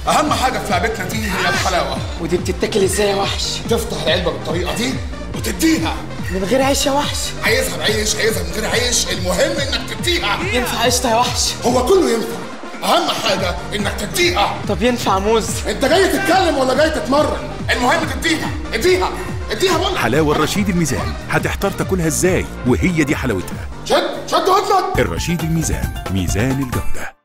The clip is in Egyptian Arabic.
اهم حاجه في لعبتنا دي هي الحلاوه ودي بتتاكل ازاي يا وحش تفتح العلبه بالطريقه دي وتديها من غير عيش يا وحش عايزها بعيش عايزها من غير عيش المهم انك تديها ينفع قشطه يا وحش هو كله ينفع اهم حاجه انك تديها طب ينفع موز انت جاي تتكلم ولا جاي تتمرن المهم تديها اديها اديها بقول لك. حلاوة الرشيد الميزان هتحتار تاكلها ازاي وهي دي حلاوتها شد شد ودنك الرشيد الميزان ميزان الجودة